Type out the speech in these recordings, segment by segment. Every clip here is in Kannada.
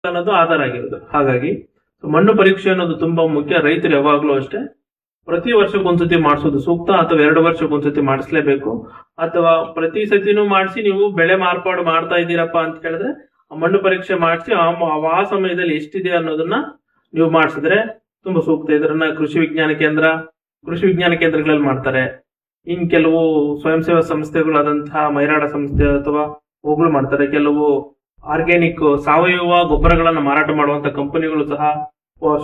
ಅನ್ನೋದು ಆಧಾರ ಆಗಿರೋದು ಹಾಗಾಗಿ so ಮಣ್ಣು ಪರೀಕ್ಷೆ ಅನ್ನೋದು ತುಂಬಾ ಮುಖ್ಯ ರೈತರು ಯಾವಾಗ್ಲೂ ಅಷ್ಟೇ ಪ್ರತಿ ವರ್ಷಕ್ಕೊಂದ್ಸತಿ ಮಾಡಿಸೋದು ಸೂಕ್ತ ಅಥವಾ ಎರಡು ವರ್ಷಕ್ಕೊಂದ್ಸತಿ ಮಾಡಿಸ್ಲೇಬೇಕು ಅಥವಾ ಪ್ರತಿ ಸತಿನೂ ಮಾಡಿಸಿ ನೀವು ಬೆಳೆ ಮಾರ್ಪಾಡು ಮಾಡ್ತಾ ಇದ್ದೀರಪ್ಪ ಅಂತ ಹೇಳಿದ್ರೆ ಆ ಮಣ್ಣು ಪರೀಕ್ಷೆ ಮಾಡಿಸಿ ಆ ಮ- ಆ ಸಮಯದಲ್ಲಿ ಎಷ್ಟಿದೆ ಅನ್ನೋದನ್ನ ನೀವು ಮಾಡಿಸಿದ್ರೆ ತುಂಬಾ ಸೂಕ್ತ ಇದನ್ನ ಕೃಷಿ ವಿಜ್ಞಾನ ಕೇಂದ್ರ ಕೃಷಿ ವಿಜ್ಞಾನ ಕೇಂದ್ರಗಳಲ್ಲಿ ಮಾಡ್ತಾರೆ ಇನ್ ಕೆಲವು ಸ್ವಯಂ ಸೇವಾ ಸಂಸ್ಥೆಗಳಾದಂತಹ ಮೈರಾಡ ಸಂಸ್ಥೆ ಅಥವಾ ಹೋಗ್ಲು ಮಾಡ್ತಾರೆ ಕೆಲವು ಆರ್ಗ್ಯಾನಿಕ್ ಸಾವಯವ ಗೊಬ್ಬರಗಳನ್ನ ಮಾರಾಟ ಮಾಡುವಂತ ಕಂಪನಿಗಳು ಸಹ ವರ್ಷ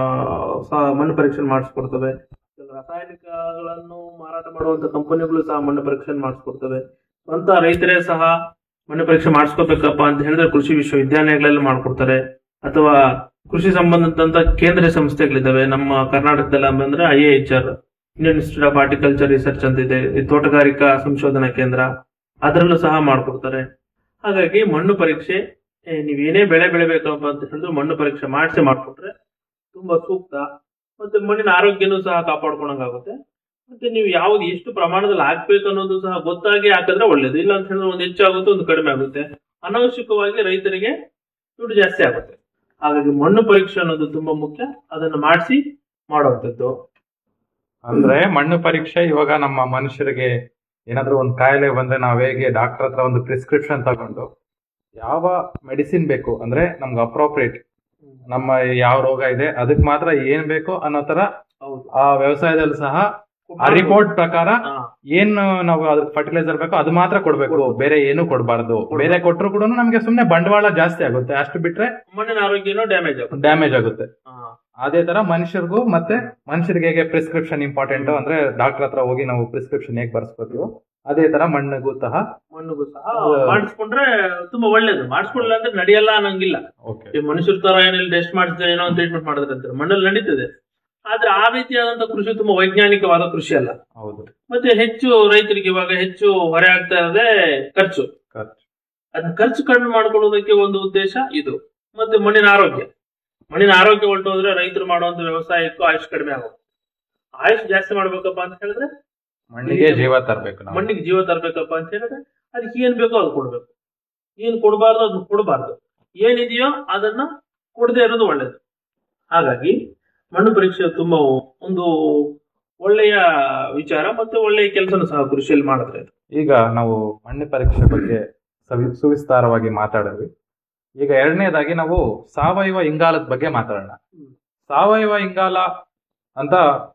ಸಹ ಮಣ್ಣು ಪರೀಕ್ಷೆ ಮಾಡಿಸ್ಕೊಡ್ತವೆ ಕೆಲವು ರಾಸಾಯನಿಕಗಳನ್ನು ಮಾರಾಟ ಮಾಡುವಂತ ಕಂಪನಿಗಳು ಸಹ ಮಣ್ಣು ಪರೀಕ್ಷೆ ಮಾಡಿಸ್ಕೊಡ್ತವೆ ಸ್ವಂತ ರೈತರೇ ಸಹ ಮಣ್ಣು ಪರೀಕ್ಷೆ ಮಾಡಿಸ್ಕೋಬೇಕಪ್ಪ ಅಂತ ಹೇಳಿದ್ರೆ ಕೃಷಿ ವಿಶ್ವವಿದ್ಯಾಲಯಗಳಲ್ಲಿ ಮಾಡ್ಕೊಡ್ತಾರೆ ಅಥವಾ ಕೃಷಿ ಸಂಬಂಧಿಸಿದಂತ ಕೇಂದ್ರ ಸಂಸ್ಥೆಗಳಿದಾವೆ ನಮ್ಮ ಕರ್ನಾಟಕದಲ್ಲಿ ಅಂದ್ರೆ I H R Indian Institute of horticulture research ಅಂತ ಇದೆ ಈ ತೋಟಗಾರಿಕಾ ಸಂಶೋಧನಾ ಕೇಂದ್ರ ಅದರಲ್ಲೂ ಸಹ ಮಾಡ್ಕೊಡ್ತಾರೆ ಹಾಗಾಗಿ ಮಣ್ಣು ಪರೀಕ್ಷೆ ಏ, ನೀವೇನೇ ಬೆಳೆ ಬೆಳಿಬೇಕಪ್ಪ ಅಂತ ಹೇಳಿದ್ರೆ ಮಣ್ಣು ಪರೀಕ್ಷೆ ಮಾಡಿಸಿ ಮಾಡ್ಕೊಟ್ರೆ ತುಂಬಾ ಸೂಕ್ತ ಮತ್ತೆ ಮಣ್ಣಿನ ಆರೋಗ್ಯನೂ ಸಹ ಕಾಪಾಡ್ಕೊಳಂಗಾಗುತ್ತೆ ಮತ್ತೆ ನೀವು ಯಾವ್ದು ಎಷ್ಟು ಪ್ರಮಾಣದಲ್ಲಿ ಹಾಕ್ಬೇಕು ಅನ್ನೋದು ಸಹ ಗೊತ್ತಾಗಿ ಹಾಕಿದ್ರೆ ಒಳ್ಳೇದು ಇಲ್ಲ ಅಂತ ಹೇಳಿದ್ರೆ ಒಂದು ಹೆಚ್ಚಾಗುತ್ತೆ ಒಂದು ಕಡಿಮೆ ಆಗುತ್ತೆ ಅನವಶ್ಯಕವಾಗಿ ರೈತರಿಗೆ ದುಡ್ಡು ಜಾಸ್ತಿ ಆಗುತ್ತೆ ಹಾಗಾಗಿ ಮಣ್ಣು ಪರೀಕ್ಷೆ ಅನ್ನೋದು ತುಂಬಾ ಮುಖ್ಯ ಅದನ್ನು ಮಾಡಿಸಿ ಮಾಡುವಂಥದ್ದು ಅಂದ್ರೆ ಮಣ್ಣು ಪರೀಕ್ಷೆ ಇವಾಗ ನಮ್ಮ ಮನುಷ್ಯರಿಗೆ ಏನಾದ್ರೂ ಒಂದು ಕಾಯಿಲೆ ಬಂದ್ರೆ ನಾವ್ ಹೇಗೆ ಡಾಕ್ಟರ್ ಹತ್ರ ಒಂದು ಪ್ರಿಸ್ಕ್ರಿಪ್ಷನ್ ತಗೊಂಡು ಯಾವ ಮೆಡಿಸಿನ್ ಬೇಕು ಅಂದ್ರೆ ನಮ್ಗೆ ಅಪ್ರೋಪ್ರಿಯೇಟ್ ನಮ್ಮ ಯಾವ ರೋಗ ಇದೆ ಅದಕ್ಕೆ ಮಾತ್ರ ಏನ್ ಬೇಕು ಅನ್ನೋ ತರ ಹೌದು ಆ ವ್ಯವಸಾಯದಲ್ಲಿ ಸಹ ಆ ರಿಪೋರ್ಟ್ ಪ್ರಕಾರ ಹಾ, ಏನ್ ನಾವು ಅದಕ್ಕೆ ಫರ್ಟಿಲೈಸರ್ ಬೇಕೋ ಅದು ಮಾತ್ರ ಕೊಡ್ಬೇಕು ಬೇರೆ ಏನು ಕೊಡಬಾರ್ದು ಬೇರೆ ಕೊಟ್ಟರು ಕೂಡ ನಮ್ಗೆ ಸುಮ್ನೆ ಬಂಡವಾಳ ಜಾಸ್ತಿ ಆಗುತ್ತೆ ಅಷ್ಟು ಬಿಟ್ರೆ ಮಣ್ಣಿನ ಆರೋಗ್ಯನೂ ಡ್ಯಾಮೇಜ್ ಆಗುತ್ತೆ ಡ್ಯಾಮೇಜ್ ಆಗುತ್ತೆ ಹಾ, ಅದೇ ತರ ಮನುಷ್ಯರಿಗೂ ಮತ್ತೆ ಮನುಷ್ಯರಿಗೆ ಹೇಗೆ ಪ್ರಿಸ್ಕ್ರಿಪ್ಷನ್ ಇಂಪಾರ್ಟೆಂಟ್ ಅಂದ್ರೆ ಡಾಕ್ಟರ್ ಹತ್ರ ಹೋಗಿ ನಾವು ಪ್ರಿಸ್ಕ್ರಿಪ್ಷನ್ ಹೇಗೆ ಬರ್ಸ್ಕೊತೀವೋ ಅದೇ ತರ ಮಣ್ಣಿಗೂ ಸಹ ಮಣ್ಣಿಗೂ ಸಹ ಮಾಡಿಸ್ಕೊಂಡ್ರೆ ತುಂಬಾ ಒಳ್ಳೇದು ಮಾಡಿಸ್ಕೊಳ್ಳಿಲ್ಲ ಅಂದ್ರೆ ನಡೆಯಲ್ಲ ಅನ್ನಂಗಿಲ್ಲ ಓಕೆ ಈ ಮನುಷ್ಯರ ತರ ಏನಿಲ್ಲ ಟೆಸ್ಟ್ ಮಾಡಿಸಿದ್ರೆ ಏನೋ ಒಂದು ಟ್ರೀಟ್ಮೆಂಟ್ ಮಾಡಿದ್ರೆ ಅಂತಾರೆ ಮಣ್ಣಲ್ಲಿ ನಡೀತದೆ ಆದ್ರೆ ಆ ರೀತಿಯಾದಂತ ಕೃಷಿ ತುಂಬಾ ವೈಜ್ಞಾನಿಕವಾದ ಕೃಷಿ ಅಲ್ಲ ಹೌದು ಮತ್ತೆ ಹೆಚ್ಚು ರೈತರಿಗೆ ಇವಾಗ ಹೆಚ್ಚು ಹೊರೆ ಆಗ್ತಾ ಇರೋದೇ ಖರ್ಚು ಖರ್ಚು ಅದನ್ನ ಖರ್ಚು ಕಡಿಮೆ ಮಾಡ್ಕೊಳ್ಳೋದಕ್ಕೆ ಒಂದು ಉದ್ದೇಶ ಇದು ಮತ್ತೆ ಮಣ್ಣಿನ ಆರೋಗ್ಯ ಮಣ್ಣಿನ ಆರೋಗ್ಯ ಹೊರಟೋದ್ರೆ ರೈತರು ಮಾಡುವಂತ ವ್ಯವಸಾಯಕ್ಕೂ ಆಯುಷ್ ಕಡಿಮೆ ಆಗುತ್ತೆ ಆಯುಷ್ ಜಾಸ್ತಿ ಮಾಡ್ಬೇಕಪ್ಪ ಅಂತ ಹೇಳಿದ್ರೆ ಮಣ್ಣಿಗೆ ಜೀವ ತರಬೇಕು ನಾವು ಮಣ್ಣಿಗೆ ಜೀವ ತರಬೇಕಪ್ಪ ಅಂತ ಹೇಳಿದ್ರೆ ಅದಕ್ಕೆ ಏನ್ ಬೇಕೋ ಅದು ಕೊಡ್ಬೇಕು ಏನ್ ಕೊಡಬಾರ್ದು ಅದನ್ನ ಕೊಡಬಾರ್ದು ಏನಿದೆಯೋ ಅದನ್ನ ಕೊಡದೇ ಇರೋದು ಒಳ್ಳೇದು ಹಾಗಾಗಿ ಮಣ್ಣು ಪರೀಕ್ಷೆ ತುಂಬಾ ಒಂದು ಒಳ್ಳೆಯ ವಿಚಾರ ಮತ್ತೆ ಒಳ್ಳೆಯ ಕೆಲಸನೂ ಸಹ ಕೃಷಿಯಲ್ಲಿ ಮಾಡಿದ್ರೆ ಇದು. ಈಗ ನಾವು ಮಣ್ಣು ಪರೀಕ್ಷೆ ಬಗ್ಗೆ ಸವಿ ಸುವಿಸ್ತಾರವಾಗಿ ಮಾತಾಡಿದ್ವಿ ಈಗ ಎರಡನೇದಾಗಿ ನಾವು ಸಾವಯವ ಇಂಗಾಲದ ಬಗ್ಗೆ ಮಾತಾಡೋಣ ಹ್ಮ್. ಸಾವಯವ ಇಂಗಾಲ ಅಂತ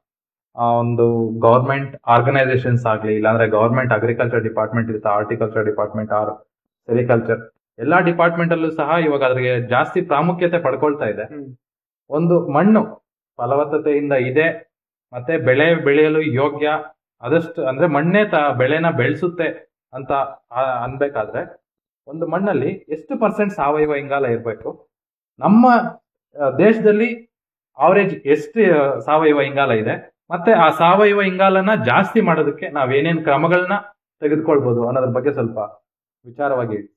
ಆ, ಒಂದು ಗೌರ್ಮೆಂಟ್ ಆರ್ಗನೈಸೇಷನ್ಸ್ ಆಗ್ಲಿ ಇಲ್ಲಾಂದ್ರೆ ಗೌರ್ಮೆಂಟ್ ಅಗ್ರಿಕಲ್ಚರ್ ಡಿಪಾರ್ಟ್ಮೆಂಟ್ ಇರುತ್ತೆ ಆರ್ಟಿಕಲ್ಚರ್ ಡಿಪಾರ್ಟ್ಮೆಂಟ್ ಆರ್ ಸೆರಿಕಲ್ಚರ್ ಎಲ್ಲಾ ಡಿಪಾರ್ಟ್ಮೆಂಟ್ ಅಲ್ಲೂ ಸಹ ಇವಾಗ ಅದ್ರಿಗೆ ಜಾಸ್ತಿ ಪ್ರಾಮುಖ್ಯತೆ ಪಡ್ಕೊಳ್ತಾ ಇದೆ ಹ್ಮ್. ಒಂದು ಮಣ್ಣು ಫಲವತ್ತತೆಯಿಂದ ಇದೆ ಮತ್ತೆ ಬೆಳೆ ಬೆಳೆಯಲು ಯೋಗ್ಯ ಆದಷ್ಟು ಅಂದ್ರೆ ಮಣ್ಣೇ ತ ಬೆಳೆನ ಬೆಳೆಸುತ್ತೆ ಅಂತ ಆ- ಅನ್ಬೇಕಾದ್ರೆ ಒಂದು ಮಣ್ಣಲ್ಲಿ ಎಷ್ಟು ಪರ್ಸೆಂಟ್ ಸಾವಯವ ಇಂಗಾಲ ಇರಬೇಕು ನಮ್ಮ ಆ, ದೇಶದಲ್ಲಿ ಅವರೇಜ್ ಎಷ್ಟು ಆ, ಸಾವಯವ ಇಂಗಾಲ ಇದೆ ಮತ್ತೆ ಆ ಸಾವಯವ ಇಂಗಾಲನ ಜಾಸ್ತಿ ಮಾಡೋದಕ್ಕೆ ನಾವೇನೇನ್ ಕ್ರಮಗಳನ್ನ ತೆಗೆದುಕೊಳ್ಬಹುದು ಅನ್ನೋದ್ರ ಬಗ್ಗೆ ಸ್ವಲ್ಪ ವಿಚಾರವಾಗಿ ಹೇಳಿ.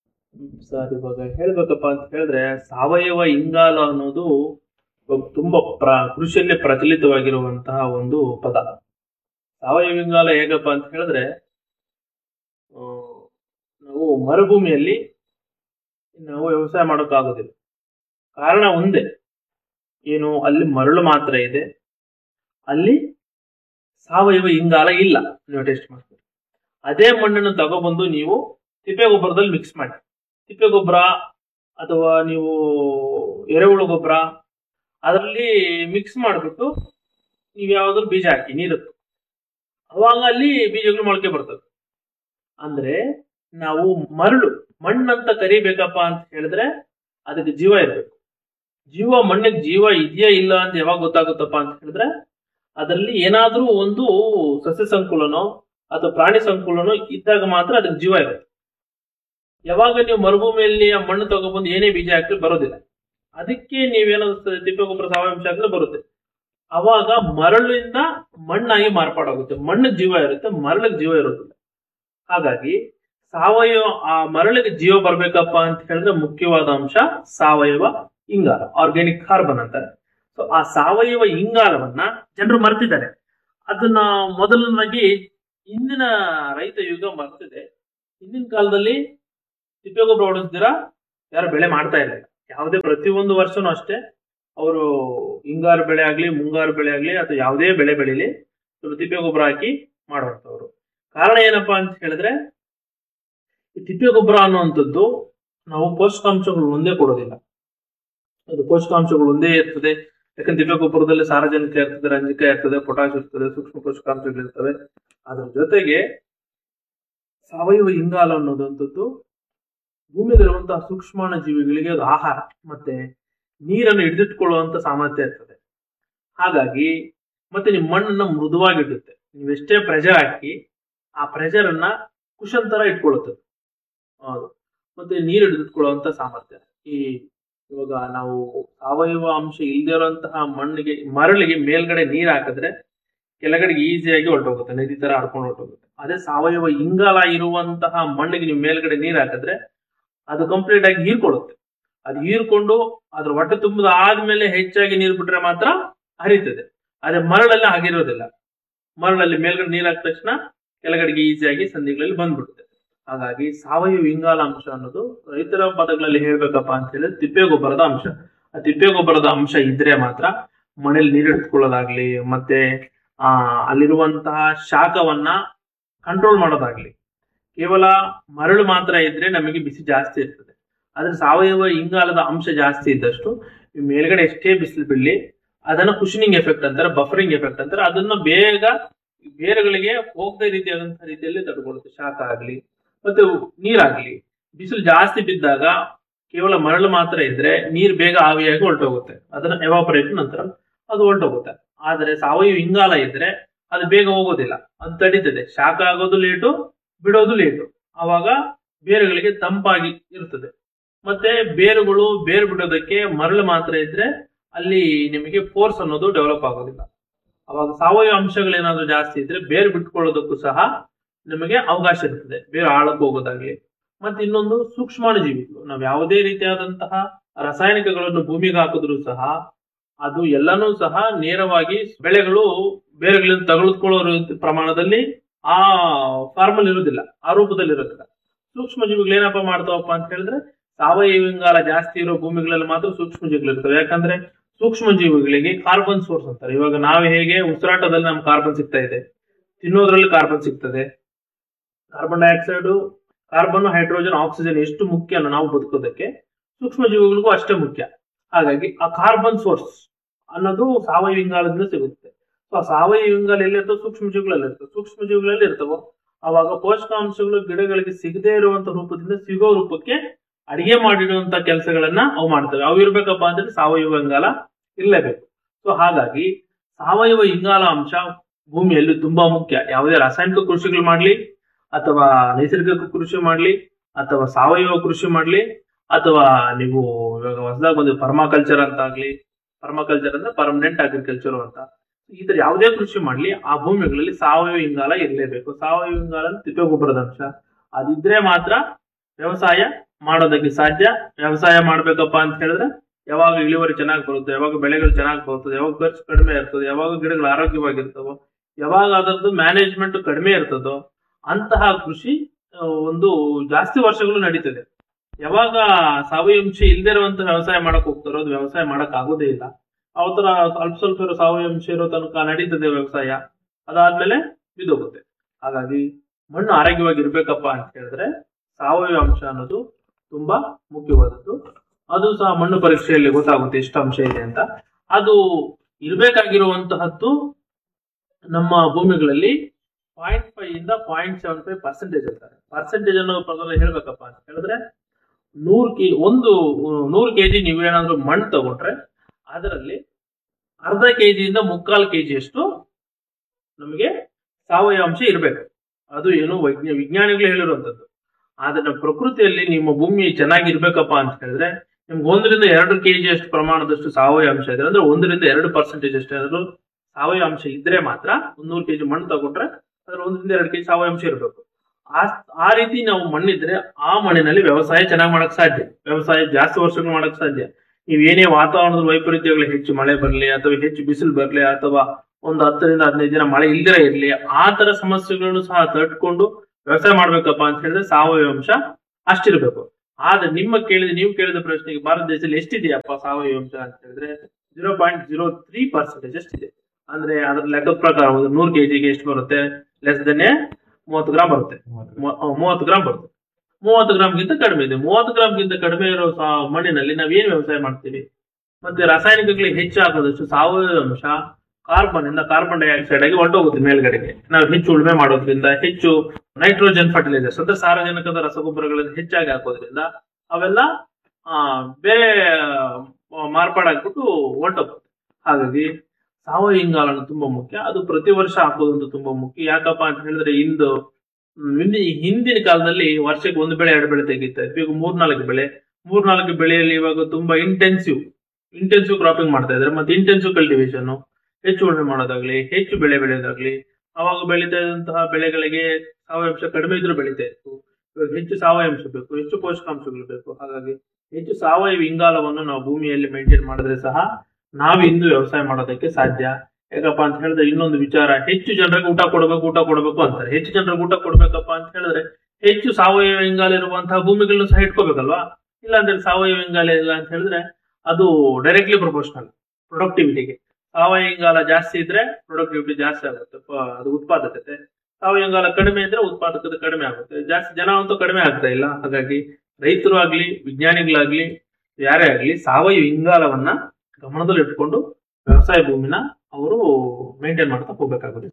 ಸರ್ ಇವಾಗ ಹೇಳ್ಬೇಕಪ್ಪ ಅಂತ ಹೇಳಿದ್ರೆ ಸಾವಯವ ಇಂಗಾಲ ಅನ್ನೋದು ಇವಾಗ ತುಂಬಾ ಪ್ರ ಕೃಷಿಯಲ್ಲಿ ಪ್ರಚಲಿತವಾಗಿರುವಂತಹ ಒಂದು ಪದ ಸಾವಯವ ಇಂಗಾಲ ಹೇಗಪ್ಪ ಅಂತ ಹೇಳಿದ್ರೆ ಆ, ನಾವು ಮರುಭೂಮಿಯಲ್ಲಿ ನಾವು ವ್ಯವಸಾಯ ಮಾಡೋಕ್ಕಾಗೋದಿಲ್ಲ ಕಾರಣ ಒಂದೇ ಏನು ಅಲ್ಲಿ ಮರಳು ಮಾತ್ರ ಇದೆ ಅಲ್ಲಿ ಸಾವಯವ ಇಂಗಾಲ ಇಲ್ಲ ನೀವು ಟೆಸ್ಟ್ ಮಾಡ್ತೀರಿ ಅದೇ ಮಣ್ಣನ್ನು ತಗೊಬಂದು ನೀವು ತಿಪ್ಪೆ ಗೊಬ್ಬರದಲ್ಲಿ ಮಿಕ್ಸ್ ಮಾಡಿ ತಿಪ್ಪೆ ಗೊಬ್ಬರ ಅಥವಾ ನೀವು ಎರೆಹುಳು ಗೊಬ್ಬರ ಅದರಲ್ಲಿ ಮಿಕ್ಸ್ ಮಾಡಿಬಿಟ್ಟು ನೀವು ಯಾವ್ದಾದ್ರು ಬೀಜ ಹಾಕಿ ನೀರತ್ತು ಅವಾಗ ಅಲ್ಲಿ ಬೀಜಗಳು ಮೊಳಕೆ ಬರ್ತವೆ ಅಂದ್ರೆ ನಾವು ಮರಳು ಮಣ್ಣಂತ ಕರಿಬೇಕಪ್ಪ ಅಂತ ಹೇಳಿದ್ರೆ ಅದಕ್ಕೆ ಜೀವ ಇರಬೇಕು ಜೀವ ಮಣ್ಣಿಗೆ ಜೀವ ಇದೆಯಾ ಇಲ್ಲ ಅಂತ ಯಾವಾಗ ಗೊತ್ತಾಗುತ್ತಪ್ಪ ಅಂತ ಹೇಳಿದ್ರೆ ಅದರಲ್ಲಿ ಏನಾದ್ರೂ ಒಂದು ಸಸ್ಯ ಸಂಕುಲನೋ ಅಥವಾ ಪ್ರಾಣಿ ಸಂಕುಲನೋ ಇದ್ದಾಗ ಮಾತ್ರ ಅದಕ್ಕೆ ಜೀವ ಇರುತ್ತೆ ಯಾವಾಗ ನೀವು ಮರುಭೂಮಿಯಲ್ಲಿ ಆ ಮಣ್ಣು ತಗೊಬಂದು ಏನೇ ಬೀಜ ಹಾಕಿದ್ರೆ ಬರೋದಿಲ್ಲ ಅದಕ್ಕೆ ನೀವೇನಾದ್ರು ತಿಪ್ಪೆ ಗೊಬ್ಬರ ಸಾವಯವ ಹಾಕಿದ್ರೆ ಬರುತ್ತೆ ಅವಾಗ ಮರಳಿಂದ ಮಣ್ಣಾಗಿ ಮಾರ್ಪಾಡಾಗುತ್ತೆ ಮಣ್ಣಿಗೆ ಜೀವ ಇರುತ್ತೆ ಮರಳಿಗೆ ಜೀವ ಇರೋದಿಲ್ಲ ಹಾಗಾಗಿ ಸಾವಯವ ಆ ಮರಳಿಗೆ ಜೀವ ಬರ್ಬೇಕಪ್ಪ ಅಂತ ಹೇಳಿದ್ರೆ ಮುಖ್ಯವಾದ ಅಂಶ ಸಾವಯವ ಇಂಗಾಲ ಆರ್ಗ್ಯಾನಿಕ್ ಕಾರ್ಬನ್ ಅಂತಾರೆ ಸೊ ಆ ಸಾವಯವ ಇಂಗಾಲವನ್ನ ಜನರು ಮರ್ತಿದ್ದಾರೆ ಅದನ್ನ ಮೊದಲನಾಗಿ ಇಂದಿನ ರೈತ ಯುಗ ಮರ್ತಿದೆ ಹಿಂದಿನ ಕಾಲದಲ್ಲಿ ತಿಪ್ಪೆ ಗೊಬ್ಬರ ಹೊಡೆಸ್ದಿರ ಯಾರು ಬೆಳೆ ಮಾಡ್ತಾ ಇರಲಿಲ್ಲ ಯಾವುದೇ ಪ್ರತಿಯೊಂದು ವರ್ಷನೂ ಅಷ್ಟೇ ಅವರು ಹಿಂಗಾರು ಬೆಳೆ ಆಗ್ಲಿ ಮುಂಗಾರು ಬೆಳೆ ಆಗ್ಲಿ ಅಥವಾ ಯಾವುದೇ ಬೆಳೆ ಬೆಳೀಲಿ ಸ್ವಲ್ಪ ತಿಪ್ಪೆ ಗೊಬ್ಬರ ಹಾಕಿ ಮಾಡುವಂತವ್ರು ಕಾರಣ ಏನಪ್ಪಾ ಅಂತ ಹೇಳಿದ್ರೆ ಈ ತಿಪ್ಪೆ ಗೊಬ್ಬರ ಅನ್ನುವಂಥದ್ದು ನಾವು ಪೋಷಕಾಂಶಗಳು ಒಂದೇ ಕೊಡೋದಿಲ್ಲ ಅದು ಪೋಷಕಾಂಶಗಳು ಒಂದೇ ಇರ್ತದೆ ಯಾಕಂದ್ರೆ ತಿಪ್ಪೆ ಗೊಬ್ಬರದಲ್ಲಿ ಸಾರಜನಕ ಇರ್ತದೆ ರಂಜಕ ಇರ್ತದೆ ಪೊಟಾಶ್ ಇರ್ತದೆ ಸೂಕ್ಷ್ಮ ಪೋಷಕಾಂಶಗಳು ಇರ್ತವೆ ಅದ್ರ ಜೊತೆಗೆ ಸಾವಯವ ಇಂಗಾಲ ಅನ್ನೋದಂಥದ್ದು ಭೂಮಿಯಲ್ಲಿರುವಂತಹ ಸೂಕ್ಷ್ಮಾಣು ಜೀವಿಗಳಿಗೆ ಅದು ಆಹಾರ ಮತ್ತೆ ನೀರನ್ನು ಹಿಡಿದಿಟ್ಕೊಳ್ಳುವಂತ ಸಾಮರ್ಥ್ಯ ಇರ್ತದೆ ಹಾಗಾಗಿ ಮತ್ತೆ ನಿಮ್ಮ ಮಣ್ಣನ್ನ ಮೃದುವಾಗಿಡುತ್ತೆ ನೀವೆಷ್ಟೇ ಪ್ರೆಷರ್ ಹಾಕಿ ಆ ಪ್ರೆಷರ್ ಅನ್ನ ಕುಶನ್ ತರ ಇಟ್ಕೊಳ್ಳುತ್ತದೆ ಹೌದು ಮತ್ತೆ ನೀರು ಹಿಡಿದಿಟ್ಕೊಳ್ಳುವಂತ ಸಾಮರ್ಥ್ಯ ಈ ಇವಾಗ ನಾವು ಸಾವಯವ ಅಂಶ ಇಲ್ಲದೆ ಇರುವಂತಹ ಮಣ್ಣಿಗೆ ಮರಳಿಗೆ ಮೇಲ್ಗಡೆ ನೀರ್ ಹಾಕಿದ್ರೆ ಕೆಳಗಡೆಗೆ ಈಸಿಯಾಗಿ ಹೊರಟೋಗುತ್ತೆ ನದಿ ತರ ಹಡ್ಕೊಂಡು ಹೊರಟೋಗುತ್ತೆ ಅದೇ ಸಾವಯವ ಇಂಗಾಲ ಇರುವಂತಹ ಮಣ್ಣಿಗೆ ನೀವು ಮೇಲ್ಗಡೆ ನೀರ್ ಹಾಕಿದ್ರೆ ಅದು ಕಂಪ್ಲೀಟ್ ಆಗಿ ಹೀರ್ಕೊಳ್ಳುತ್ತೆ ಅದು ಹೀರ್ಕೊಂಡು ಅದ್ರ ಹೊಟ್ಟೆ ತುಂಬದ ಆದ್ಮೇಲೆ ಹೆಚ್ಚಾಗಿ ನೀರು ಬಿಟ್ರೆ ಮಾತ್ರ ಹರಿತದೆ ಅದೇ ಮರಳಲ್ಲಿ ಹಾಗಿರೋದಿಲ್ಲ ಮರಳಲ್ಲಿ ಮೇಲ್ಗಡೆ ನೀರ್ ಹಾಕಿದ ತಕ್ಷಣ ಕೆಳಗಡೆಗೆ ಈಸಿಯಾಗಿ ಸಂಧಿಗಳಲ್ಲಿ ಬಂದ್ಬಿಡುತ್ತೆ ಹಾಗಾಗಿ ಸಾವಯವ ಇಂಗಾಲ ಅಂಶ ಅನ್ನೋದು ರೈತರ ಪದಗಳಲ್ಲಿ ಹೇಳ್ಬೇಕಪ್ಪ ಅಂತ ಹೇಳಿದ್ರೆ ತಿಪ್ಪೆ ಗೊಬ್ಬರದ ಅಂಶ ಆ ತಿಪ್ಪೆ ಗೊಬ್ಬರದ ಅಂಶ ಇದ್ರೆ ಮಾತ್ರ ಮನೇಲಿ ನೀರು ಹಿಡಿದುಕೊಳ್ಳೋದಾಗ್ಲಿ ಮತ್ತೆ ಆ ಅಲ್ಲಿರುವಂತಹ ಶಾಖವನ್ನ ಕಂಟ್ರೋಲ್ ಮಾಡೋದಾಗ್ಲಿ ಕೇವಲ ಮರಳು ಮಾತ್ರ ಇದ್ರೆ ನಮಗೆ ಬಿಸಿ ಜಾಸ್ತಿ ಇರ್ತದೆ ಆದ್ರೆ ಸಾವಯವ ಇಂಗಾಲದ ಅಂಶ ಜಾಸ್ತಿ ಇದ್ದಷ್ಟು ಈ ಮೇಲ್ಗಡೆ ಎಷ್ಟೇ ಬಿಸಿಲು ಬೀಳಲಿ ಅದನ್ನ ಕುಶನಿಂಗ್ ಎಫೆಕ್ಟ್ ಅಂತಾರೆ ಬಫರಿಂಗ್ ಎಫೆಕ್ಟ್ ಅಂತಾರೆ ಅದನ್ನ ಬೇಗ ಬೇರುಗಳಿಗೆ ಹೋಗದ ರೀತಿಯಾದಂತಹ ರೀತಿಯಲ್ಲಿ ತಡ್ಕೊಳ್ಳುತ್ತೆ ಶಾಖ ಆಗ್ಲಿ ಮತ್ತೆ ನೀರಾಗ್ಲಿ ಬಿಸಿಲು ಜಾಸ್ತಿ ಬಿದ್ದಾಗ ಕೇವಲ ಮರಳು ಮಾತ್ರ ಇದ್ರೆ ನೀರು ಬೇಗ ಆವಿಯಾಗಿ ಹೊರಟೋಗುತ್ತೆ ಅದನ್ನ ಎವಾಪರೇಷನ್ ಅಂತಾರೆ ಅದು ಹೊರಟೋಗುತ್ತೆ ಆದ್ರೆ ಸಾವಯವ ಇಂಗಾಲ ಇದ್ರೆ ಅದು ಬೇಗ ಹೋಗೋದಿಲ್ಲ ಅದು ತಡೀತದೆ ಶಾಖ ಆಗೋದು ಲೇಟು ಬಿಡೋದು ಲೇಟು ಅವಾಗ ಬೇರುಗಳಿಗೆ ತಂಪಾಗಿ ಇರ್ತದೆ ಮತ್ತೆ ಬೇರುಗಳು ಬೇರು ಬಿಡೋದಕ್ಕೆ ಮರಳು ಮಾತ್ರ ಇದ್ರೆ ಅಲ್ಲಿ ನಿಮಗೆ ಫೋರ್ಸ್ ಅನ್ನೋದು ಡೆವಲಪ್ ಆಗೋದಿಲ್ಲ ಅವಾಗ ಸಾವಯವ ಅಂಶಗಳೇನಾದ್ರೂ ಜಾಸ್ತಿ ಇದ್ರೆ ಬೇರು ಬಿಟ್ಕೊಳ್ಳೋದಕ್ಕೂ ಸಹ ನಿಮಗೆ ಅವಕಾಶ ಇರ್ತದೆ ಬೇರೆ ಆಳಕ್ಕೆ ಹೋಗೋದಾಗ್ಲಿ ಮತ್ತೆ ಇನ್ನೊಂದು ಸೂಕ್ಷ್ಮಾಣು ಜೀವಿಗಳು ನಾವು ಯಾವುದೇ ರೀತಿಯಾದಂತಹ ರಾಸಾಯನಿಕಗಳನ್ನು ಭೂಮಿಗೆ ಹಾಕಿದ್ರು ಸಹ ಅದು ಎಲ್ಲನೂ ಸಹ ನೇರವಾಗಿ ಬೆಳೆಗಳು ಬೇರೆಗಳಿಂದ ತೆಗೆದುಕೊಳ್ಳೋ ರೀತಿ ಪ್ರಮಾಣದಲ್ಲಿ ಆ ಫಾರ್ಮಲ್ ಇರುವುದಿಲ್ಲ ಆ ರೂಪದಲ್ಲಿ ಇರೋದಿಲ್ಲ ಸೂಕ್ಷ್ಮ ಜೀವಿಗಳು ಏನಪ್ಪ ಮಾಡ್ತಾವಪ್ಪ ಅಂತ ಹೇಳಿದ್ರೆ ಸಾವಯವ ಇಂಗಾಲ ಜಾಸ್ತಿ ಇರೋ ಭೂಮಿಗಳಲ್ಲಿ ಮಾತ್ರ ಸೂಕ್ಷ್ಮ ಜೀವಿಗಳು ಇರ್ತವೆ ಯಾಕಂದ್ರೆ ಸೂಕ್ಷ್ಮ ಜೀವಿಗಳಿಗೆ ಕಾರ್ಬನ್ ಸೋರ್ಸ್ ಅಂತಾರೆ ಇವಾಗ ನಾವು ಹೇಗೆ ಉಸಿರಾಟದಲ್ಲಿ ನಮ್ಗೆ ಕಾರ್ಬನ್ ಸಿಗ್ತಾ ಇದೆ ತಿನ್ನೋದ್ರಲ್ಲಿ ಕಾರ್ಬನ್ ಸಿಗ್ತದೆ carbon dioxide carbon hydrogen oxygen ಎಷ್ಟು ಮುಖ್ಯನೋ ನಾವು ಬದುಕೋದಕ್ಕೆ ಸೂಕ್ಷ್ಮ ಜೀವಿಗಳಿಗೂ ಅಷ್ಟೇ ಮುಖ್ಯ ಹಾಗಾಗಿ ಆ ಕಾರ್ಬನ್ ಸೋರ್ಸ್ ಅನ್ನೋದು ಸಾವಯವ ಇಂಗಾಲದಿಂದ ಸಿಗುತ್ತೆ ಸೊ ಆ ಸಾವಯವ ಇಂಗಾಲ ಎಲ್ಲಿರ್ತವೆ ಸೂಕ್ಷ್ಮ ಜೀವಿಗಳಲ್ಲಿ ಇರ್ತವೆ ಸೂಕ್ಷ್ಮ ಜೀವಿಗಳಲ್ಲಿ ಇರ್ತವೋ ಅವಾಗ ಪೋಷಕಾಂಶಗಳು ಗಿಡಗಳಿಗೆ ಸಿಗದೇ ಇರುವಂತ ರೂಪದಿಂದ ಸಿಗೋ ರೂಪಕ್ಕೆ ಅಡಿಗೆ ಮಾಡಿಡುವಂತ ಕೆಲಸಗಳನ್ನ ಅವು ಮಾಡ್ತವೆ ಅವು ಇರ್ಬೇಕಪ್ಪ ಅಂದ್ರೆ ಸಾವಯವ ಇಂಗಾಲ ಇರಲೇಬೇಕು ಸೊ ಹಾಗಾಗಿ ಸಾವಯವ ಇಂಗಾಲ ಅಂಶ ಭೂಮಿಯಲ್ಲಿ ತುಂಬಾ ಮುಖ್ಯ ಯಾವುದೇ ರಾಸಾಯನಿಕ ಕೃಷಿಗಳು ಮಾಡ್ಲಿ ಅಥವಾ ನೈಸರ್ಗಿಕ ಕೃಷಿ ಮಾಡ್ಲಿ ಅಥವಾ ಸಾವಯವ ಕೃಷಿ ಮಾಡ್ಲಿ ಅಥವಾ ನೀವು ಇವಾಗ ಹೊಸದಾಗಿ ಬಂದ ಪರ್ಮಾಕಲ್ಚರ್ ಅಂತ ಆಗ್ಲಿ ಪರ್ಮಾಕಲ್ಚರ್ ಅಂದ್ರೆ ಪರ್ಮನೆಂಟ್ ಅಗ್ರಿಕಲ್ಚರ್ ಅಂತ ಈ ತರ ಯಾವುದೇ ಕೃಷಿ ಮಾಡ್ಲಿ ಆ ಭೂಮಿಗಳಲ್ಲಿ ಸಾವಯವ ಇಂಗಾಲ ಇರಲೇಬೇಕು ಸಾವಯವ ಇಂಗಾಲ ಅಂದ್ರೆ ತಿಪ್ಪೆ ಗೊಬ್ಬರದ ಅಂಶ ಅದಿದ್ರೆ ಮಾತ್ರ ವ್ಯವಸಾಯ ಮಾಡೋದಕ್ಕೆ ಸಾಧ್ಯ ವ್ಯವಸಾಯ ಮಾಡ್ಬೇಕಪ್ಪ ಅಂತ ಹೇಳಿದ್ರೆ ಯಾವಾಗ ಇಳುವರಿ ಚೆನ್ನಾಗಿ ಬರುತ್ತೆ ಯಾವಾಗ ಬೆಳೆಗಳು ಚೆನ್ನಾಗಿ ಬರ್ತದೆ ಯಾವಾಗ ಖರ್ಚು ಕಡಿಮೆ ಇರ್ತದೆ ಯಾವಾಗ ಗಿಡಗಳು ಆರೋಗ್ಯವಾಗಿರ್ತವೋ ಯಾವಾಗ ಅದರದ್ದು ಮ್ಯಾನೇಜ್ಮೆಂಟ್ ಕಡಿಮೆ ಇರ್ತದೋ ಅಂತಹ ಕೃಷಿ ಆ, ಒಂದು ಜಾಸ್ತಿ ವರ್ಷಗಳು ನಡೀತದೆ ಯಾವಾಗ ಸಾವಯವ ಅಂಶ ಇಲ್ದೇ ಇರುವಂತ ವ್ಯವಸಾಯ ಮಾಡಕ್ ಹೋಗ್ತಾರೋ ಅದು ವ್ಯವಸಾಯ ಮಾಡಕ್ ಆಗೋದೇ ಇಲ್ಲ ಅವತರ ಸ್ವಲ್ಪ ಸ್ವಲ್ಪ ಇರೋ ಸಾವಯವ ಅಂಶ ಇರೋ ತನಕ ನಡೀತದೆ ವ್ಯವಸಾಯ ಅದಾದ್ಮೇಲೆ ಬಿದ್ದೋಗುತ್ತೆ ಹಾಗಾಗಿ ಮಣ್ಣು ಆರೋಗ್ಯವಾಗಿ ಇರ್ಬೇಕಪ್ಪ ಅಂತ ಹೇಳಿದ್ರೆ ಸಾವಯವ ಅಂಶ ಅನ್ನೋದು ತುಂಬಾ ಮುಖ್ಯವಾದದ್ದು ಅದು ಸಹ ಮಣ್ಣು ಪರೀಕ್ಷೆಯಲ್ಲಿ ಗೊತ್ತಾಗುತ್ತೆ ಎಷ್ಟು ಅಂಶ ಇದೆ ಅಂತ ಅದು ಇರಬೇಕಾಗಿರುವಂತಹದ್ದು ನಮ್ಮ ಭೂಮಿಗಳಲ್ಲಿ ಪಾಯಿಂಟ್ ಫೈವ್ ಇಂದ ಪಾಯಿಂಟ್ ಸೆವೆನ್ ಫೈವ್ ಪರ್ಸೆಂಟೇಜ್ ಅಂತಾರೆ ಪರ್ಸೆಂಟೇಜ್ ಅನ್ನೋ ಪದದಲ್ಲಿ ಹೇಳ್ಬೇಕಪ್ಪ ಅಂತ ಹೇಳಿದ್ರೆ ನೂರು ಕೆ ಒಂದು ನೂರು ಕೆಜಿ ನೀವೇನಾದ್ರೂ ಮಣ್ಣು ತಗೊಂಡ್ರೆ ಅದರಲ್ಲಿ ಅರ್ಧ ಕೆಜಿಯಿಂದ ಮುಕ್ಕಾಲು ಕೆಜಿ ಅಷ್ಟು ನಮಗೆ ಸಾವಯವ ಅಂಶ ಇರಬೇಕು ಅದು ಏನು ವೈಜ್ಞ ವಿಜ್ಞಾನಿಗಳು ಹೇಳಿರುವಂತದ್ದು ಆದ್ರೆ ನಮ್ಮ ಪ್ರಕೃತಿಯಲ್ಲಿ ನಿಮ್ಮ ಭೂಮಿ ಚೆನ್ನಾಗಿರ್ಬೇಕಪ್ಪ ಅಂತ ಹೇಳಿದ್ರೆ ನಿಮ್ಗೆ ಒಂದರಿಂದ ಎರಡು ಕೆಜಿ ಅಷ್ಟು ಪ್ರಮಾಣದಷ್ಟು ಸಾವಯವ ಅಂಶ ಇದೆ ಅಂದ್ರೆ ಒಂದರಿಂದ ಎರಡು ಪರ್ಸೆಂಟೇಜ್ ಅಷ್ಟು ಏನಾದ್ರು ಸಾವಯವ ಅಂಶ ಇದ್ರೆ ಮಾತ್ರ ಒಂದ್ ನೂರು ಕೆಜಿ ಮಣ್ಣು ತಗೊಂಡ್ರೆ ಅದ್ರ ಒಂದರಿಂದ ಎರಡು ಕೆಜಿ ಸಾವಯವ ಅಂಶ ಇರಬೇಕು ಆ ಆ ರೀತಿ ನಾವು ಮಣ್ಣಿದ್ರೆ ಆ ಮಣ್ಣಿನಲ್ಲಿ ವ್ಯವಸಾಯ ಚೆನ್ನಾಗಿ ಮಾಡಕ್ ಸಾಧ್ಯ ವ್ಯವಸಾಯ ಜಾಸ್ತಿ ವರ್ಷಗಳು ಮಾಡಕ್ ಸಾಧ್ಯ ನೀವು ಏನೇ ವಾತಾವರಣದ ವೈಪರೀತ್ಯಗಳು ಹೆಚ್ಚು ಮಳೆ ಬರಲಿ ಅಥವಾ ಹೆಚ್ಚು ಬಿಸಿಲು ಬರಲಿ ಅಥವಾ ಒಂದು ಹತ್ತರಿಂದ ಹದಿನೈದು ದಿನ ಮಳೆ ಇಲ್ದಿರ ಇರಲಿ ಆ ತರ ಸಮಸ್ಯೆಗಳನ್ನು ಸಹ ತಟ್ಕೊಂಡು ವ್ಯವಸಾಯ ಮಾಡ್ಬೇಕಪ್ಪ ಅಂತ ಹೇಳಿದ್ರೆ ಸಾವಯವ ಅಂಶ ಅಷ್ಟಿರ್ಬೇಕು ಆದ್ರೆ ನಿಮ್ಮ ಕೇಳಿದ ನೀವು ಕೇಳಿದ ಪ್ರಶ್ನೆಗೆ ಭಾರತ ದೇಶದಲ್ಲಿ ಎಷ್ಟಿದೆಯಪ್ಪ ಸಾವಯವ ಅಂಶ ಅಂತ ಹೇಳಿದ್ರೆ zero point zero three percentage ಅಷ್ಟಿದೆ ಅಂದ್ರೆ ಅದ್ರ ಲೆಕ್ಕದ ಪ್ರಕಾರ ಒಂದು ನೂರು ಕೆಜಿಗೆ ಎಷ್ಟು ಬರುತ್ತೆ ಲೆಸ್ ದನ್ ಮೂವತ್ತು ಗ್ರಾಮ್ ಬರುತ್ತೆ ಮೂ- ಆ, ಮೂವತ್ತು ಗ್ರಾಮ್ ಬರುತ್ತೆ ಮೂವತ್ತು ಗ್ರಾಮ್ಗಿಂತ ಕಡಿಮೆ ಇದೆ ಮೂವತ್ತು ಗ್ರಾಮ್ಗಿಂತ ಕಡಿಮೆ ಇರೋ ಸಾ- ಮಣ್ಣಿನಲ್ಲಿ ನಾವು ಏನ್ ವ್ಯವಸಾಯ ಮಾಡ್ತೀವಿ ಮತ್ತೆ ರಾಸಾಯನಿಕಗಳಿಗೆ ಹೆಚ್ಚು ಹಾಕೋದಷ್ಟು ಸಾವಯವ ಅಂಶ ಕಾರ್ಬನ್ ಇಂದ ಕಾರ್ಬನ್ ಡೈಆಕ್ಸೈಡ್ ಆಗಿ ಹೊರಟೋಗುತ್ತೆ ಮೇಲ್ಗಡೆಗೆ ನಾವು ಹೆಚ್ಚು ಉಳುಮೆ ಮಾಡೋದ್ರಿಂದ ಹೆಚ್ಚು ನೈಟ್ರೋಜನ್ ಫರ್ಟಿಲೈಸರ್ಸ್ ಅಂದ್ರೆ ಸಾರಜನಕದ ರಸಗೊಬ್ಬರಗಳನ್ನು ಹೆಚ್ಚಾಗಿ ಹಾಕೋದ್ರಿಂದ ಅವೆಲ್ಲ ಆ, ಬೇರೆ ಆ, ಮಾರ್ಪಾಡಾಗ್ಬಿಟ್ಟು ಹೊರಟೋಗುತ್ತೆ ಹಾಗಾಗಿ ಸಾವಯವ ಇಂಗಾಲನ ತುಂಬಾ ಮುಖ್ಯ ಅದು ಪ್ರತಿ ವರ್ಷ ಹಾಕೋದಂತೂ ತುಂಬಾ ಮುಖ್ಯ ಯಾಕಪ್ಪ ಅಂತ ಹೇಳಿದ್ರೆ ಇಂದು ಹ್ಮ್, ಹಿಂದಿ- ಹಿಂದಿನ ಕಾಲದಲ್ಲಿ ವರ್ಷಕ್ಕೆ ಒಂದು ಬೆಳೆ ಎರಡು ಬೆಳೆ ತೆಗಿತಾ ಇದ್ವಿ ಈಗ ಮೂರ್ನಾಲ್ಕು ಬೆಳೆ ಮೂರ್ನಾಲ್ಕು ಬೆಳೆಯಲ್ಲಿ ಇವಾಗ ತುಂಬಾ ಇಂಟೆನ್ಸಿವ್ ಇಂಟೆನ್ಸಿವ್ ಕ್ರಾಪಿಂಗ್ ಮಾಡ್ತಾ ಇದ್ದಾರೆ ಮತ್ತೆ ಇಂಟೆನ್ಸಿವ್ ಕಲ್ಟಿವೇಶನ್ ಹೆಚ್ಚು ಉಳುಮೆ ಮಾಡೋದಾಗ್ಲಿ ಹೆಚ್ಚು ಬೆಳೆ ಬೆಳೆಯೋದಾಗ್ಲಿ ಅವಾಗ ಬೆಳೀತಾ ಇದ್ದಂತಹ ಬೆಳೆಗಳಿಗೆ ಸಾವಯವ ಕಡಿಮೆ ಇದ್ರೂ ಬೆಳೀತಾ ಇತ್ತು ಇವಾಗ ಹೆಚ್ಚು ಸಾವಯವ ಬೇಕು ಹೆಚ್ಚು ಪೋಷಕಾಂಶಗಳು ಬೇಕು ಹಾಗಾಗಿ ಹೆಚ್ಚು ಸಾವಯವ ಇಂಗಾಲವನ್ನು ನಾವು ಭೂಮಿಯಲ್ಲಿ ಮೇಂಟೈನ್ ಮಾಡಿದ್ರೆ ಸಹ ನಾವು ಇಂದು ವ್ಯವಸಾಯ ಮಾಡೋದಕ್ಕೆ ಸಾಧ್ಯ ಯಾಕಪ್ಪ ಅಂತ ಹೇಳಿದ್ರೆ ಇನ್ನೊಂದು ವಿಚಾರ ಹೆಚ್ಚು ಜನರಿಗೆ ಊಟ ಕೊಡಬೇಕು ಊಟ ಕೊಡಬೇಕು ಅಂತಾರೆ ಹೆಚ್ಚು ಜನರಿಗೆ ಊಟ ಕೊಡ್ಬೇಕಪ್ಪ ಅಂತ ಹೇಳಿದ್ರೆ ಹೆಚ್ಚು ಸಾವಯವ ಇಂಗಾಲ ಇರುವಂತಹ ಭೂಮಿಗಳನ್ನ ಸಹ ಇಟ್ಕೋಬೇಕಲ್ವಾ ಇಲ್ಲ ಅಂದ್ರೆ ಸಾವಯವ ಇಂಗಾಲ ಇಲ್ಲ ಅಂತ ಹೇಳಿದ್ರೆ ಅದು ಡೈರೆಕ್ಟ್ಲಿ ಪ್ರಪೋರ್ಷನಲ್ ಪ್ರೊಡಕ್ಟಿವಿಟಿಗೆ ಸಾವಯವ ಇಂಗಾಲ ಜಾಸ್ತಿ ಇದ್ರೆ ಪ್ರೊಡಕ್ಟಿವಿಟಿ ಜಾಸ್ತಿ ಆಗುತ್ತೆ ಪ- ಅದು ಉತ್ಪಾದಕತೆ ಸಾವಯವ ಇಂಗಾಲ ಕಡಿಮೆ ಇದ್ರೆ ಉತ್ಪಾದಕತೆ ಕಡಿಮೆ ಆಗುತ್ತೆ ಜಾಸ್ತಿ ಜನ ಅಂತೂ ಕಡಿಮೆ ಆಗ್ತಾ ಇಲ್ಲ ಹಾಗಾಗಿ ರೈತರು ಆಗ್ಲಿ ವಿಜ್ಞಾನಿಗಳಾಗ್ಲಿ ಯಾರೇ ಆಗ್ಲಿ ಸಾವಯವ ಇಂಗಾಲವನ್ನ ಗಮನದಲ್ಲಿ ಇಟ್ಕೊಂಡು ವ್ಯವಸಾಯ ಭೂಮಿನ ಅವರು ಮೇಂಟೈನ್ ಮಾಡ್ತಾ ಹೋಗ್ಬೇಕಾಗುತ್ತೆ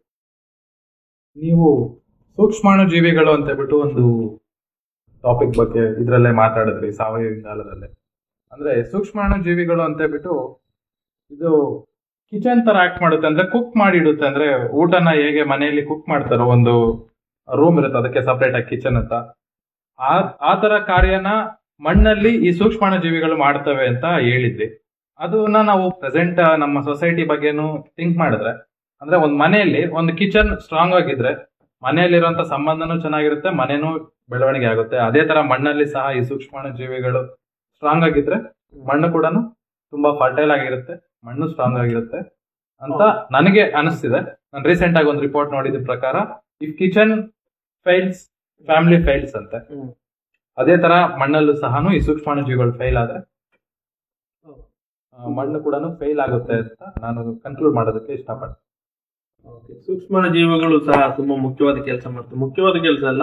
ನೀವು ಸೂಕ್ಷ್ಮಾಣು ಜೀವಿಗಳು ಅಂತ ಹೇಳ್ಬಿಟ್ಟು ಒಂದು ಟಾಪಿಕ್ ಬಗ್ಗೆ ಇದ್ರಲ್ಲೇ ಮಾತಾಡಿದ್ರಿ ಸಾವಯವ ಇಂಗಾಲದಲ್ಲೇ ಅಂದ್ರೆ ಸೂಕ್ಷ್ಮಾಣು ಜೀವಿಗಳು ಅಂತ ಹೇಳ್ಬಿಟ್ಟು ಇದು ಕಿಚನ್ ತರ ಆಕ್ಟ್ ಮಾಡುತ್ತೆ ಅಂದ್ರೆ ಕುಕ್ ಮಾಡಿ ಇಡುತ್ತೆ ಅಂದ್ರೆ ಊಟನ ಹೇಗೆ ಮನೆಯಲ್ಲಿ ಕುಕ್ ಮಾಡ್ತಾರೋ ಒಂದು ರೂಮ್ ಇರುತ್ತೆ ಅದಕ್ಕೆ ಸಪರೇಟ್ ಆಗಿ ಕಿಚನ್ ಅಂತ ಆ ಆ ತರ ಕಾರ್ಯನ ಮಣ್ಣಲ್ಲಿ ಈ ಸೂಕ್ಷ್ಮಾಣು ಜೀವಿಗಳು ಮಾಡ್ತವೆ ಅಂತ ಹೇಳಿದ್ರಿ ಅದನ್ನ ನಾವು ಪ್ರೆಸೆಂಟ್ ನಮ್ಮ ಸೊಸೈಟಿ ಬಗ್ಗೆನು ಥಿಂಕ್ ಮಾಡಿದ್ರೆ ಅಂದ್ರೆ ಒಂದ್ ಮನೆಯಲ್ಲಿ ಒಂದು ಕಿಚನ್ ಸ್ಟ್ರಾಂಗ್ ಆಗಿದ್ರೆ ಮನೆಯಲ್ಲಿರುವಂತ ಸಂಬಂಧನೂ ಚೆನ್ನಾಗಿರುತ್ತೆ ಮನೆನೂ ಬೆಳವಣಿಗೆ ಆಗುತ್ತೆ ಅದೇ ತರ ಮಣ್ಣಲ್ಲಿ ಸಹ ಈ ಸೂಕ್ಷ್ಮಾಣು ಜೀವಿಗಳು ಸ್ಟ್ರಾಂಗ್ ಆಗಿದ್ರೆ ಮಣ್ಣು ಕೂಡ ತುಂಬಾ ಫರ್ಟೈಲ್ ಆಗಿರುತ್ತೆ ಮಣ್ಣು ಸ್ಟ್ರಾಂಗ್ ಆಗಿರುತ್ತೆ ಅಂತ ನನಗೆ ಅನಿಸ್ತಿದೆ ನಾನು ರೀಸೆಂಟ್ ಆಗಿ ಒಂದು ರಿಪೋರ್ಟ್ ನೋಡಿದ ಪ್ರಕಾರ if kitchen fails family fails ಅಂತೆ ಹ್ಮ್. ಅದೇ ತರ ಮಣ್ಣಲ್ಲೂ ಸಹ ಈ ಸೂಕ್ಷ್ಮಾಣು ಜೀವಿಗಳು ಫೈಲ್ ಆದ್ರೆ ಆ, ಮಣ್ಣು ಕೂಡ ಫೈಲ್ ಆಗುತ್ತೆ ಅಂತ ನಾನು ಕನ್ಕ್ಲೂಡ್ ಮಾಡೋದಕ್ಕೆ ಇಷ್ಟಪಡ್ತೀನಿ Okay. ಸೂಕ್ಷ್ಮ ಜೀವಿಗಳು ಸಹ ತುಂಬಾ ಮುಖ್ಯವಾದ ಕೆಲಸ ಮಾಡ್ತವೆ ಮುಖ್ಯವಾದ ಕೆಲಸ ಅಲ್ಲ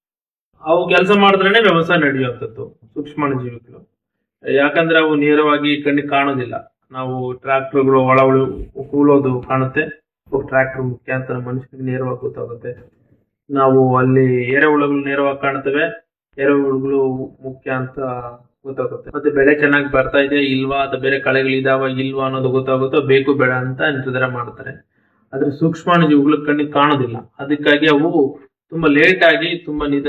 ಅವು ಕೆಲಸ ಮಾಡಿದ್ರೇನೆ ವ್ಯವಸಾಯ ನಡೆಯುವಂಥದ್ದು ಸೂಕ್ಷ್ಮ ಜೀವಿಗಳು ಯಾಕಂದ್ರೆ ಅವು ನೇರವಾಗಿ ಕಣ್ಣಿಗೆ ಕಾಣೋದಿಲ್ಲ ನಾವು ಟ್ರಾಕ್ಟರ್ಗಳು ಒಳ ಉಳು ಹೂಳೋದು ಕಾಣುತ್ತೆ ಟ್ರಾಕ್ಟರ್ ಮುಖ್ಯಾಂತರ ಮನುಷ್ಯನಿಗೆ ನೇರವಾಗಿ ಗೊತ್ತಾಗುತ್ತೆ ನಾವು ಅಲ್ಲಿ ಎರೆಹುಳುಗಳು ನೇರವಾಗಿ ಕಾಣ್ತವೆ ಎರೆಹುಳುಗಳು ಮುಖ್ಯ ಅಂತ ಗೊತ್ತಾಗುತ್ತೆ ಮತ್ತೆ ಬೆಳೆ ಚೆನ್ನಾಗಿ ಬರ್ತಾ ಇದೆ ಇಲ್ವಾ ಅಥವಾ ಬೇರೆ ಕಳೆಗಳಿದಾವ ಇಲ್ವಾ ಅನ್ನೋದು ಗೊತ್ತಾಗುತ್ತೋ ಬೇಕು ಬೇಡ ಅಂತ ನಿರ್ಧಾರ ಮಾಡ್ತಾರೆ ಆದ್ರೆ ಸೂಕ್ಷ್ಮಾಣು ಜೀವಿಗಳು ಕಣ್ಣಿಗೆ ಕಾಣೋದಿಲ್ಲ ಅದಕ್ಕಾಗಿ ಅವು ತುಂಬಾ ಲೇಟ್ ಆಗಿ ತುಂಬಾ ನಿಧ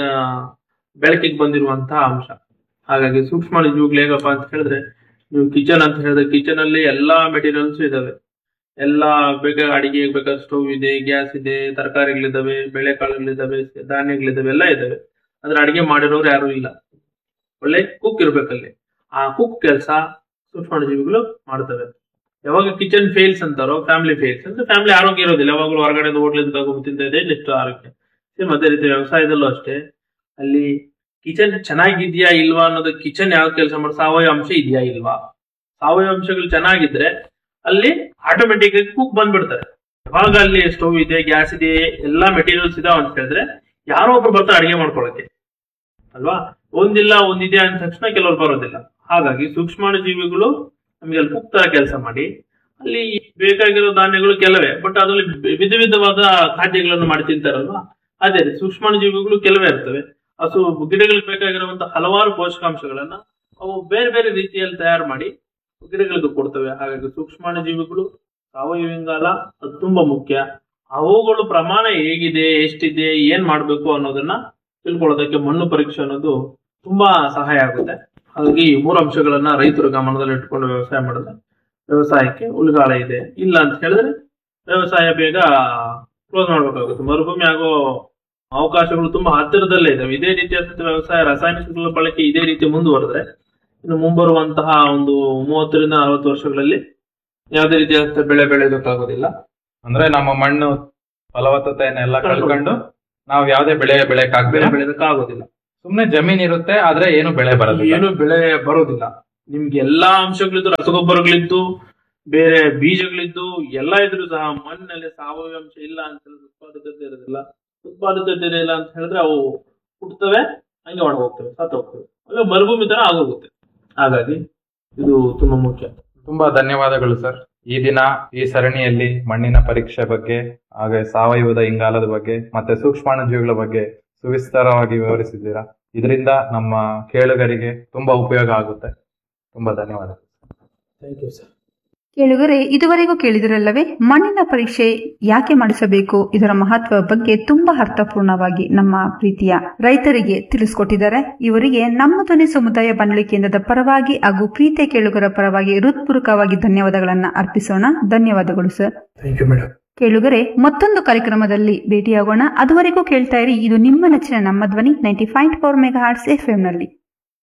ಬೆಳಕಿಗೆ ಬಂದಿರುವಂತಹ ಅಂಶ ಹಾಗಾಗಿ ಸೂಕ್ಷ್ಮಾಣು ಜೀವಿಗಳು ಹೇಗಪ್ಪ ಅಂತ ಹೇಳಿದ್ರೆ ನೀವು ಕಿಚನ್ ಅಂತ ಹೇಳಿದ್ರೆ ಕಿಚನ್ ಅಲ್ಲಿ ಎಲ್ಲಾ ಮೆಟೀರಿಯಲ್ಸ್ ಇದಾವೆ ಎಲ್ಲಾ ಬೇಗ ಅಡಿಗೆಗೆ ಬೇಕಾದ ಸ್ಟವ್ ಇದೆ ಗ್ಯಾಸ್ ಇದೆ ತರಕಾರಿಗಳಿದಾವೆ ಬೆಳೆಕಾಳುಗಳಿದಾವೆ ಧಾನ್ಯಗಳಿದಾವೆ ಎಲ್ಲ ಇದಾವೆ ಆದ್ರೆ ಅಡಿಗೆ ಮಾಡಿರೋರು ಯಾರು ಇಲ್ಲ ಒಳ್ಳೆ ಕುಕ್ ಇರ್ಬೇಕಲ್ಲಿ ಆ ಕುಕ್ ಕೆಲಸ ಸೂಕ್ಷ್ಮಾಣು ಜೀವಿಗಳು ಮಾಡ್ತವೆ ಯಾವಾಗ ಕಿಚನ್ ಫೇಲ್ಸ್ ಅಂತಾರೋ ಫ್ಯಾಮಿಲಿ ಫೇಲ್ಸ್ ಅಂದ್ರೆ ಫ್ಯಾಮಿಲಿ ಆರೋಗ್ಯ ಇರೋದಿಲ್ಲ ಯಾವಾಗಲೂ ಹೊರಗಡೆ ಹೋಟ್ಲಿಂದ ತಗೊಂಡು ತಿಂತ ಇದೆ ಎಷ್ಟು ಆರೋಗ್ಯ ಸೇಮ್ ಅದೇ ರೀತಿ ವ್ಯವಸಾಯದಲ್ಲೂ ಅಷ್ಟೇ ಅಲ್ಲಿ ಕಿಚನ್ ಚೆನ್ನಾಗಿದ್ಯಾ ಇಲ್ವಾ ಅನ್ನೋದು ಕಿಚನ್ ಯಾವ ಕೆಲಸ ಮಾಡೋ ಸಾವಯವ ಅಂಶ ಇದೆಯಾ ಇಲ್ವಾ ಸಾವಯವ ಅಂಶಗಳು ಚೆನ್ನಾಗಿದ್ರೆ ಅಲ್ಲಿ ಆಟೋಮೆಟಿಕ್ ಆಗಿ ಕುಕ್ ಬಂದ್ಬಿಡ್ತಾರೆ ಯಾವಾಗ ಅಲ್ಲಿ ಸ್ಟವ್ ಇದೆ ಗ್ಯಾಸ್ ಇದೆ ಎಲ್ಲಾ ಮೆಟೀರಿಯಲ್ಸ್ ಇದಾವ ಅಂತ ಹೇಳಿದ್ರೆ ಯಾರೋ ಒಬ್ರು ಬರ್ತಾರೆ ಅಡಿಗೆ ಮಾಡ್ಕೊಳಕ್ಕೆ ಅಲ್ವಾ ಒಂದಿಲ್ಲ ಒಂದಿದೆ ಅಂದ ತಕ್ಷಣ ಕೆಲವ್ರು ಬರೋದಿಲ್ಲ ಹಾಗಾಗಿ ಸೂಕ್ಷ್ಮಾಣು ಜೀವಿಗಳು ನಮಗೆ ಅಲ್ಲಿ ಕುಕ್ ತರ ಕೆಲಸ ಮಾಡಿ ಅಲ್ಲಿ ಬೇಕಾಗಿರೋ ಧಾನ್ಯಗಳು ಕೆಲವೇ ಬಟ್ ಅದರಲ್ಲಿ ವಿಧ ವಿಧವಾದ ಖಾದ್ಯಗಳನ್ನು ಮಾಡಿ ತಿಂತಾರಲ್ವಾ ಅದೇ ರೀತಿ ಸೂಕ್ಷ್ಮಾಣು ಜೀವಿಗಳು ಕೆಲವೇ ಇರ್ತವೆ ಹಸು ಗಿಡಗಳಿಗೆ ಬೇಕಾಗಿರುವಂತಹ ಹಲವಾರು ಪೋಷಕಾಂಶಗಳನ್ನ ಅವು ಬೇರೆ ಬೇರೆ ರೀತಿಯಲ್ಲಿ ತಯಾರು ಮಾಡಿ ಗಿಡಗಳಿಗೆ ಕೊಡ್ತವೆ ಹಾಗಾಗಿ ಸೂಕ್ಷ್ಮಾಣು ಜೀವಿಗಳು ಸಾವಯವ ಇಂಗಾಲ ಅದು ತುಂಬಾ ಮುಖ್ಯ ಅವುಗಳು ಪ್ರಮಾಣ ಹೇಗಿದೆ ಎಷ್ಟಿದೆ ಏನ್ ಮಾಡ್ಬೇಕು ಅನ್ನೋದನ್ನ ತಿಳ್ಕೊಳ್ಳೋದಕ್ಕೆ ಮಣ್ಣು ಪರೀಕ್ಷೆ ಅನ್ನೋದು ತುಂಬಾ ಸಹಾಯ ಆಗುತ್ತೆ ಹಾಗಾಗಿ ಈ ಮೂರು ಅಂಶಗಳನ್ನ ರೈತರು ಗಮನದಲ್ಲಿ ಇಟ್ಕೊಂಡು ವ್ಯವಸಾಯ ಮಾಡಿದ್ರೆ ವ್ಯವಸಾಯಕ್ಕೆ ಉಳಿಗಾಲ ಇದೆ ಇಲ್ಲ ಅಂತ ಹೇಳಿದ್ರೆ ವ್ಯವಸಾಯ ಬೇಗ ಕ್ಲೋಸ್ ಮಾಡ್ಬೇಕಾಗುತ್ತೆ ಮರುಭೂಮಿ ಆಗೋ ಅವಕಾಶಗಳು ತುಂಬಾ ಹತ್ತಿರದಲ್ಲೇ ಇದಾವೆ ಇದೇ ರೀತಿಯಾದಂತಹ ವ್ಯವಸಾಯ ರಾಸಾಯನಿಕಗಳ ಬಳಕೆ ಇದೇ ರೀತಿ ಮುಂದುವರೆದ್ರೆ ಇನ್ನು ಮುಂಬರುವಂತಹ ಒಂದು ಮೂವತ್ತರಿಂದ ನಲವತ್ತು ವರ್ಷಗಳಲ್ಲಿ ಯಾವುದೇ ರೀತಿಯಾದಂತಹ ಬೆಳೆ ಬೆಳೆಯೋದಕ್ಕಾಗೋದಿಲ್ಲ ಅಂದ್ರೆ ನಮ್ಮ ಮಣ್ಣು ಫಲವತ್ತತೆಯನ್ನೆಲ್ಲ ಕಳ್ಕೊಂಡು ನಾವು ಯಾವ್ದೇ ಬೆಳೆ ಬೆಳೆಕ್ ಬೆಳೆ ಆಗ್ಬೇಡ ಬೆಳೆಯೋದಕ್ಕಾಗೋದಿಲ್ಲ ಸುಮ್ನೆ ಜಮೀನ್ ಇರುತ್ತೆ ಆದ್ರೆ ಏನು ಬೆಳೆ ಬರೋದಿಲ್ಲ ಏನು ಬೆಳೆ ಬರೋದಿಲ್ಲ ನಿಮ್ಗೆ ಎಲ್ಲಾ ಅಂಶಗಳಿದ್ದು ರಸಗೊಬ್ಬರಗಳಿದ್ದು ಬೇರೆ ಬೀಜಗಳಿದ್ದು ಎಲ್ಲ ಇದ್ರು ಸಹ ಮಣ್ಣಲ್ಲಿ ಸಾವಯವ ಅಂಶ ಇಲ್ಲ ಅಂತ ಹೇಳಿದ್ರೆ ಉತ್ಪಾದಕತೆ ಇರೋದಿಲ್ಲ ಉತ್ಪಾದಕತೆ ಇಲ್ಲ ಅಂತ ಹೇಳಿದ್ರೆ ಅವು ಹುಟ್ಟುತ್ತವೆ ಹಂಗೆ ಒಣ ಹೋಗ್ತವೆ ಸತ್ತು ಹೋಗ್ತವೆ ಅಲ್ಲ ಮರುಭೂಮಿ ತರ ಆಗೋಗುತ್ತೆ ಹಾಗಾಗಿ ಇದು ತುಂಬಾ ಮುಖ್ಯ ತುಂಬಾ ಧನ್ಯವಾದಗಳು ಸರ್ ಈ ದಿನ ಈ ಸರಣಿಯಲ್ಲಿ ಮಣ್ಣಿನ ಪರೀಕ್ಷೆ ಬಗ್ಗೆ ಹಾಗೆ ಸಾವಯವದ ಇಂಗಾಲದ ಬಗ್ಗೆ ಮತ್ತೆ ಸೂಕ್ಷ್ಮಾಣುಜೀವಿಗಳ ಬಗ್ಗೆ ಸುವಿಸ್ತಾರವಾಗಿ ವಿವರಿಸಿದ್ದೀರಾ ಇದರಿಂದ ನಮ್ಮ ಕೇಳುಗರಿಗೆ ತುಂಬಾ ಉಪಯೋಗ ಆಗುತ್ತೆ ತುಂಬಾ ಧನ್ಯವಾದಗಳು ಥ್ಯಾಂಕ್ ಯು ಸರ್ ಕೇಳುಗರೆ ಇದುವರೆಗೂ ಕೇಳಿದಿರಲ್ಲವೇ ಮಣ್ಣಿನ ಪರೀಕ್ಷೆ ಯಾಕೆ ಮಾಡಿಸಬೇಕು ಇದರ ಮಹತ್ವ ಬಗ್ಗೆ ತುಂಬಾ ಅರ್ಥಪೂರ್ಣವಾಗಿ ನಮ್ಮ ಪ್ರೀತಿಯ ರೈತರಿಗೆ ತಿಳಿಸ್ಕೊಟ್ಟಿದ್ದಾರೆ ಇವರಿಗೆ ನಮ್ಮ ಧ್ವನಿ ಸಮುದಾಯ ಬಾನುಲಿ ಕೇಂದ್ರದ ಪರವಾಗಿ ಹಾಗೂ ಪ್ರೀತಿಯ ಕೇಳುಗರ ಪರವಾಗಿ ಹೃತ್ಪೂರ್ವಕವಾಗಿ ಧನ್ಯವಾದಗಳನ್ನ ಅರ್ಪಿಸೋಣ ಧನ್ಯವಾದಗಳು ಸರ್ ಥ್ಯಾಂಕ್ ಯು ಮೇಡಮ್ ಕೇಳುಗರೆ ಮತ್ತೊಂದು ಕಾರ್ಯಕ್ರಮದಲ್ಲಿ ಭೇಟಿಯಾಗೋಣ ಅದುವರೆಗೂ ಕೇಳ್ತಾ ಇರಿ ಇದು ನಿಮ್ಮ ನೆಚ್ಚಿನ ನಮ್ಮ ಧ್ವನಿ ninety five four megahertz F ನಲ್ಲಿ